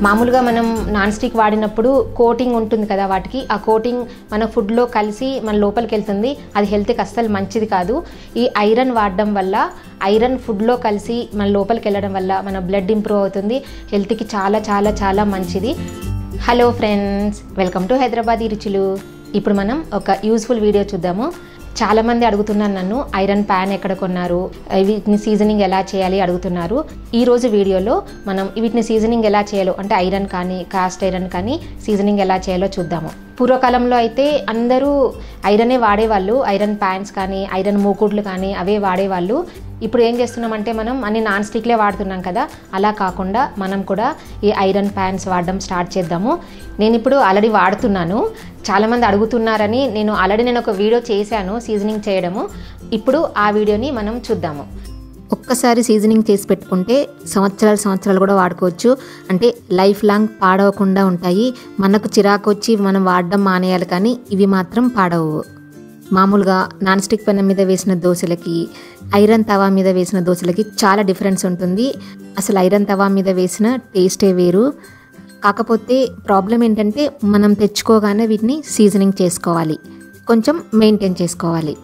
మామూలుగా మనం non stick వాడినప్పుడు కోటింగ్ ఉంటుంది కదా వాటికి ఆ కోటింగ్ మన ఫుడ్లో కలిసి మన లోపలికి వెళ్తుంది అది హెల్త్కి అస్సలు మంచిది కాదు ఈ ఐరన్ వాడడం వల్ల ఐరన్ ఫుడ్లో కలిసి మన లోపలికి వెళ్ళడం వల్ల మన బ్లడ్ ఇంప్రూవ్ అవుతుంది హెల్త్కి చాలా చాలా చాలా మంచిది hello friends welcome to Hyderabad రుచులు ఇప్పుడు మనం ఒక యూస్ఫుల్ వీడియో చూద్దాము చాలామంది అడుగుతున్నారు నన్ను ఐరన్ ప్యాన్ ఎక్కడ కొన్నారు వీటిని సీజనింగ్ ఎలా చేయాలి అడుగుతున్నారు ఈ రోజు వీడియోలో మనం వీటిని సీజనింగ్ ఎలా చేయాలో అంటే ఐరన్ కానీ కాస్ట్ ఐరన్ కానీ సీజనింగ్ ఎలా చేయాలో చూద్దాము పూర్వకాలంలో అయితే అందరూ ఐరనే వాడేవాళ్ళు ఐరన్ ప్యాన్స్ కానీ ఐరన్ మూకుడ్లు కానీ అవే వాడేవాళ్ళు ఇప్పుడు ఏం చేస్తున్నామంటే మనం అన్ని నాన్ స్టిక్లే వాడుతున్నాం కదా అలా కాకుండా మనం కూడా ఈ ఐరన్ ప్యాన్స్ వాడడం స్టార్ట్ చేద్దాము నేను ఇప్పుడు ఆల్రెడీ వాడుతున్నాను చాలామంది అడుగుతున్నారని నేను ఆల్రెడీ నేను ఒక వీడియో చేశాను సీజనింగ్ చేయడము ఇప్పుడు ఆ వీడియోని మనం చూద్దాము ఒక్కసారి సీజనింగ్ చేసి పెట్టుకుంటే సంవత్సరాలు సంవత్సరాలు కూడా వాడుకోవచ్చు అంటే లైఫ్ లాంగ్ పాడవకుండా ఉంటాయి మనకు చిరాకు వచ్చి మనం వాడడం మానేయాలి కానీ ఇవి మాత్రం పాడవు మామూలుగా నాన్ స్టిక్ పెనం మీద వేసిన దోశలకి ఐరన్ తవా మీద వేసిన దోశలకి చాలా డిఫరెన్స్ ఉంటుంది అసలు ఐరన్ తవా మీద వేసిన టేస్టే వేరు కాకపోతే ప్రాబ్లం ఏంటంటే మనం తెచ్చుకోగానే వీటిని సీజనింగ్ చేసుకోవాలి కొంచెం మెయింటైన్ చేసుకోవాలి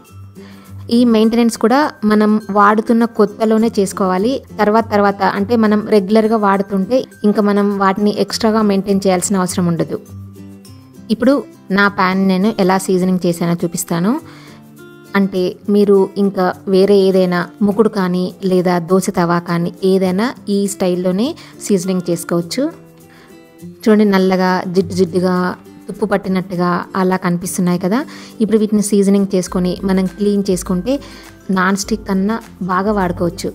ఈ మెయింటెనెన్స్ కూడా మనం వాడుతున్న కొత్తలోనే చేసుకోవాలి తర్వాత తర్వాత అంటే మనం రెగ్యులర్గా వాడుతుంటే ఇంకా మనం వాటిని ఎక్స్ట్రాగా మెయింటైన్ చేయాల్సిన అవసరం ఉండదు ఇప్పుడు నా ప్యాన్ నేను ఎలా సీజనింగ్ చేశానో చూపిస్తాను అంటే మీరు ఇంకా వేరే ఏదైనా ముకుడు కానీ లేదా దోశ తవా కానీ ఏదైనా ఈ స్టైల్లోనే సీజనింగ్ చేసుకోవచ్చు చూడండి నల్లగా జిడ్డు జిడ్డుగా తుప్పు పట్టినట్టుగా అలా కనిపిస్తున్నాయి కదా ఇప్పుడు వీటిని సీజనింగ్ చేసుకొని మనం క్లీన్ చేసుకుంటే నాన్ స్టిక్ కన్నా బాగా వాడుకోవచ్చు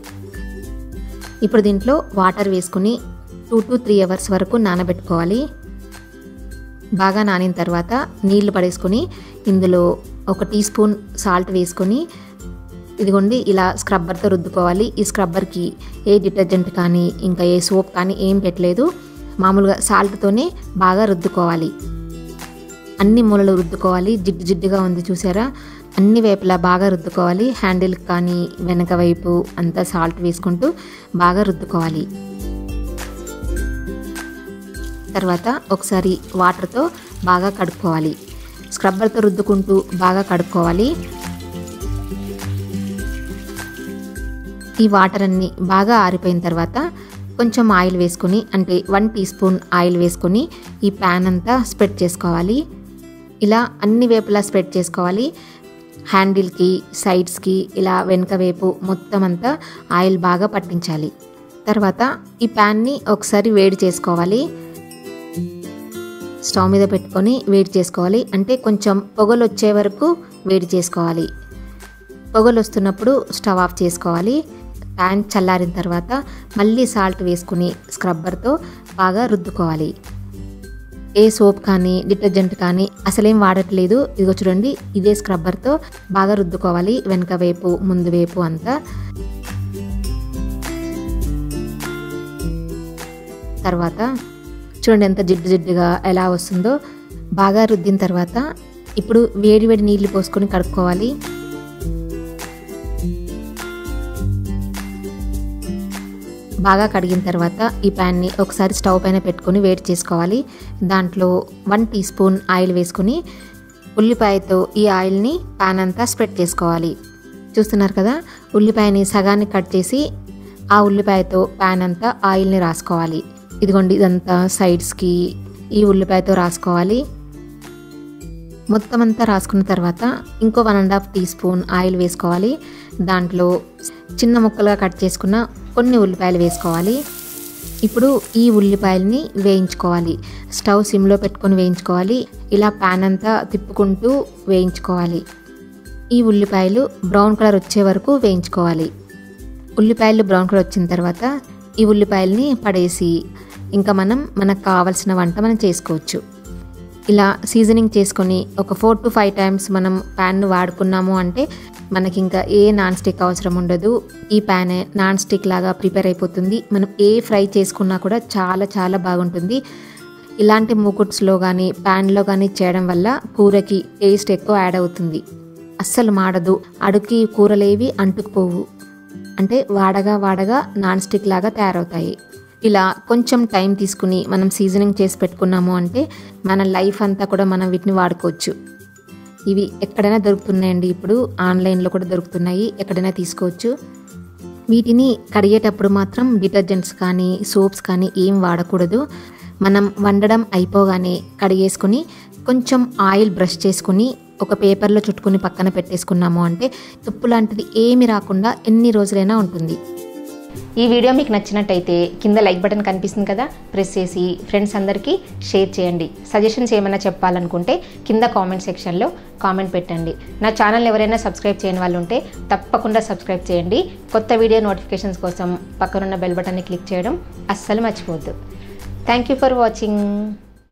ఇప్పుడు దీంట్లో వాటర్ వేసుకుని టూ టు త్రీ అవర్స్ వరకు నానబెట్టుకోవాలి బాగా నానిన తర్వాత నీళ్లు పడేసుకొని ఇందులో ఒక టీ స్పూన్ సాల్ట్ వేసుకొని ఇదిగోండి ఇలా స్క్రబ్బర్తో రుద్దుకోవాలి ఈ స్క్రబ్బర్కి ఏ డిటర్జెంట్ కానీ ఇంకా ఏ సోప్ కానీ ఏం పెట్టలేదు మామూలుగా సాల్ట్తోనే బాగా రుద్దుకోవాలి అన్ని మూలలు రుద్దుకోవాలి జిడ్డు జిడ్డుగా ఉంది చూసారా అన్ని వైపులా బాగా రుద్దుకోవాలి హ్యాండిల్ కానీ వెనక వైపు అంతా సాల్ట్ వేసుకుంటూ బాగా రుద్దుకోవాలి తర్వాత ఒకసారి వాటర్తో బాగా కడుక్కోవాలి స్క్రబ్బర్తో రుద్దుకుంటూ బాగా కడుక్కోవాలి ఈ వాటర్ అన్ని బాగా ఆరిపోయిన తర్వాత కొంచెం ఆయిల్ వేసుకొని అంటే వన్ టీ స్పూన్ ఆయిల్ వేసుకొని ఈ ప్యాన్ అంతా స్ప్రెడ్ చేసుకోవాలి ఇలా అన్ని వైపులా స్ప్రెడ్ చేసుకోవాలి హ్యాండిల్కి సైడ్స్కి ఇలా వెనుక వైపు మొత్తం అంతా ఆయిల్ బాగా పట్టించాలి తర్వాత ఈ ప్యాన్ని ఒకసారి వేడి చేసుకోవాలి స్టవ్ మీద పెట్టుకొని వేడి చేసుకోవాలి అంటే కొంచెం పొగలు వచ్చే వరకు వేడి చేసుకోవాలి పొగలు వస్తున్నప్పుడు స్టవ్ ఆఫ్ చేసుకోవాలి ప్యాన్ చల్లారిన తర్వాత మళ్ళీ సాల్ట్ వేసుకుని స్క్రబ్బర్తో బాగా రుద్దుకోవాలి ఏ సోప్ కానీ డిటర్జెంట్ కానీ అసలేం వాడట్లేదు ఇదిగో చూడండి ఇదే స్క్రబ్బర్తో బాగా రుద్దుకోవాలి వెనక వైపు ముందు వైపు అంతా తర్వాత చూడండి ఎంత జిడ్డు జిడ్డుగా ఎలా వస్తుందో బాగా రుద్దిన తర్వాత ఇప్పుడు వేడి వేడి నీళ్లు పోసుకొని కడుక్కోవాలి బాగా కడిగిన తర్వాత ఈ ప్యాన్ని ఒకసారి స్టవ్ పైన పెట్టుకొని వేడి చేసుకోవాలి దాంట్లో వన్ టీ స్పూన్ ఆయిల్ వేసుకొని ఉల్లిపాయతో ఈ ఆయిల్ని ప్యాన్ అంతా స్ప్రెడ్ చేసుకోవాలి చూస్తున్నారు కదా ఉల్లిపాయని సగాన్ని కట్ చేసి ఆ ఉల్లిపాయతో ప్యాన్ అంతా ఆయిల్ని రాసుకోవాలి ఇదిగోండి ఇదంతా సైడ్స్కి ఈ ఉల్లిపాయతో రాసుకోవాలి మొత్తం అంతా రాసుకున్న తర్వాత ఇంకో one and half teaspoon oil వేసుకోవాలి దాంట్లో చిన్న ముక్కలుగా కట్ చేసుకున్న కొన్ని ఉల్లిపాయలు వేసుకోవాలి ఇప్పుడు ఈ ఉల్లిపాయలని వేయించుకోవాలి స్టవ్ సిమ్లో పెట్టుకొని వేయించుకోవాలి ఇలా ప్యాన్ అంతా తిప్పుకుంటూ వేయించుకోవాలి ఈ ఉల్లిపాయలు బ్రౌన్ కలర్ వచ్చే వరకు వేయించుకోవాలి ఉల్లిపాయలు బ్రౌన్ కలర్ వచ్చిన తర్వాత ఈ ఉల్లిపాయలని పడేసి ఇంకా మనం మనకు కావాల్సిన వంట మనం చేసుకోవచ్చు ఇలా సీజనింగ్ చేసుకొని ఒక ఫోర్ టు ఫైవ్ టైమ్స్ మనం ప్యాన్ను వాడుకున్నాము అంటే మనకి ఇంకా ఏ నాన్ స్టిక్ అవసరం ఉండదు ఈ ప్యాన్ నాన్ స్టిక్ లాగా ప్రిపేర్ అయిపోతుంది మనం ఏ ఫ్రై చేసుకున్నా కూడా చాలా చాలా బాగుంటుంది ఇలాంటి మూకుట్స్లో కానీ ప్యాన్లో కానీ చేయడం వల్ల కూరకి టేస్ట్ ఎక్కువ యాడ్ అవుతుంది అస్సలు మాడదు అడుక్కి కూరలేవి అంటుకుపోవు అంటే వాడగా వాడగా నాన్ స్టిక్ లాగా తయారవుతాయి ఇలా కొంచెం టైం తీసుకుని మనం సీజనింగ్ చేసి పెట్టుకున్నాము అంటే మన లైఫ్ అంతా కూడా మనం వీటిని వాడుకోవచ్చు ఇవి ఎక్కడైనా దొరుకుతున్నాయండి ఇప్పుడు ఆన్లైన్లో కూడా దొరుకుతున్నాయి ఎక్కడైనా తీసుకోవచ్చు వీటిని కడిగేటప్పుడు మాత్రం డిటర్జెంట్స్ కానీ సోప్స్ కానీ ఏం వాడకూడదు మనం వండడం అయిపోగానే కడిగేసుకొని కొంచెం ఆయిల్ బ్రష్ చేసుకుని ఒక పేపర్లో చుట్టుకుని పక్కన పెట్టేసుకున్నాము అంటే తుప్పు లాంటిది ఏమి రాకుండా ఎన్ని రోజులైనా ఉంటుంది ఈ వీడియో మీకు నచ్చినట్టయితే కింద లైక్ బటన్ కనిపిస్తుంది కదా ప్రెస్ చేసి ఫ్రెండ్స్ అందరికీ షేర్ చేయండి సజెషన్స్ ఏమైనా చెప్పాలనుకుంటే కింద కామెంట్ సెక్షన్లో కామెంట్ పెట్టండి నా ఛానల్ ఎవరైనా సబ్స్క్రైబ్ చేయని వాళ్ళు ఉంటే తప్పకుండా సబ్స్క్రైబ్ చేయండి కొత్త వీడియో నోటిఫికేషన్స్ కోసం పక్కనున్న బెల్ బటన్ని క్లిక్ చేయడం అస్సలు మర్చిపోవద్దు థ్యాంక్ యూ ఫర్ వాచింగ్